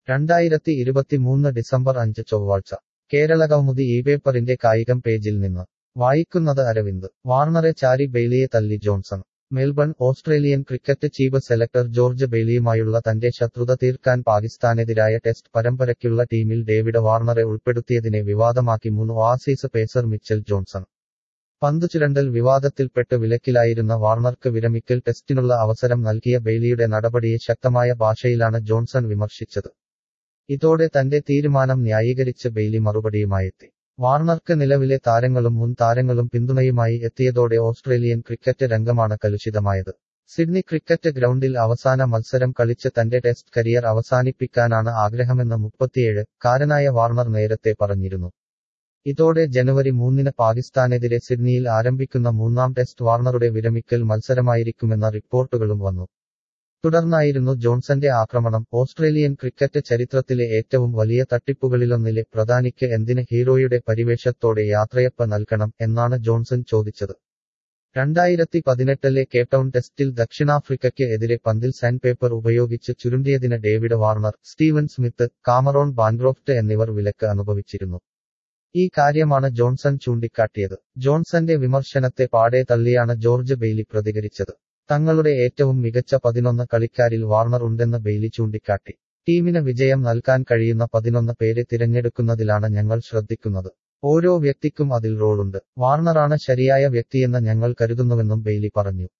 രണ്ടായിരത്തി ഇരുപത്തിമൂന്ന് ഡിസംബർ അഞ്ച് ചൊവ്വാഴ്ച കേരള കൗമുദി ഈ പേപ്പറിന്റെ കായികം പേജിൽ നിന്ന് വായിക്കുന്നത് അരവിന്ദ് വാർണറെ ചാരി ബെയ്ലിയെ തല്ലി Johnson Melbourne Australian cricket chief selector George ബെയ്ലിയുമായുള്ള തന്റെ ശത്രുത തീർക്കാൻ പാകിസ്ഥാനെതിരായ ടെസ്റ്റ് പരമ്പരയ്ക്കുള്ള ടീമിൽ ഡേവിഡ് വാർണറെ ഉൾപ്പെടുത്തിയതിനെ വിവാദമാക്കി മുൻ ഓസീസ് പേസർ മിച്ചൽ ജോൺസൺ പന്തുചുരണ്ടൽ വിവാദത്തിൽപ്പെട്ട് വിലക്കിലായിരുന്ന വാർണർക്ക് വിരമിക്കൽ ടെസ്റ്റിനുള്ള അവസരം നൽകിയ ബെയ്ലിയുടെ നടപടിയെ ശക്തമായ ഭാഷയിലാണ് ജോൺസൺ വിമർശിച്ചത് ഇതോടെ തന്റെ തീരുമാനം ന്യായീകരിച്ച് ബെയ്ലി മറുപടിയുമായെത്തി വാർണർക്ക് നിലവിലെ താരങ്ങളും മുൻ താരങ്ങളും പിന്തുണയുമായി എത്തിയതോടെ ഓസ്ട്രേലിയൻ ക്രിക്കറ്റ് രംഗമാണ് കലുഷിതമായത് സിഡ്നി ക്രിക്കറ്റ് ഗ്രൗണ്ടിൽ അവസാന മത്സരം കളിച്ച് തന്റെ ടെസ്റ്റ് കരിയർ അവസാനിപ്പിക്കാനാണ് ആഗ്രഹമെന്ന് മുപ്പത്തിയേഴ് കാരനായ വാർണർ നേരത്തെ പറഞ്ഞിരുന്നു ഇതോടെ ജനുവരി മൂന്നിന് പാകിസ്ഥാനെതിരെ സിഡ്നിയിൽ ആരംഭിക്കുന്ന മൂന്നാം ടെസ്റ്റ് വാർണറുടെ വിരമിക്കൽ മത്സരമായിരിക്കുമെന്ന റിപ്പോർട്ടുകളും വന്നു തുടർന്നായിരുന്നു ജോൺസന്റെ ആക്രമണം ഓസ്ട്രേലിയൻ ക്രിക്കറ്റ് ചരിത്രത്തിലെ ഏറ്റവും വലിയ തട്ടിപ്പുകളിലൊന്നിലെ പ്രധാനിക്ക് എന്തിന് ഹീറോയുടെ പരിവേഷത്തോടെ യാത്രയപ്പ് നൽകണം എന്നാണ് ജോൺസൺ ചോദിച്ചത് രണ്ടായിരത്തി പതിനെട്ടിലെ കേപ്ടൗൺ ടെസ്റ്റിൽ ദക്ഷിണാഫ്രിക്കയ്ക്ക് എതിരെ പന്തിൽ സാൻഡ് പേപ്പർ ഉപയോഗിച്ച് ചുരുണ്ടിയതിന് David Warner Steven Smith Cameron Bancroft എന്നിവർ വിലക്ക് അനുഭവിച്ചിരുന്നു ഈ കാര്യമാണ് ജോൺസൺ ചൂണ്ടിക്കാട്ടിയത് ജോൺസന്റെ വിമർശനത്തെ പാടെ തള്ളിയാണ് ജോർജ് ബെയ്ലി പ്രതികരിച്ചത് തങ്ങളുടെ ഏറ്റവും മികച്ച പതിനൊന്ന് കളിക്കാരിൽ വാർണർ ഉണ്ടെന്ന് ബെയ്ലി ചൂണ്ടിക്കാട്ടി ടീമിന് വിജയം നൽകാൻ കഴിയുന്ന പതിനൊന്ന് പേരെ തിരഞ്ഞെടുക്കുന്നതിലാണ് ഞങ്ങൾ ശ്രദ്ധിക്കുന്നത് ഓരോ വ്യക്തിക്കും അതിൽ റോളുണ്ട് വാർണറാണ് ശരിയായ വ്യക്തിയെന്ന് ഞങ്ങൾ കരുതുന്നുവെന്നും ബെയ്ലി പറഞ്ഞു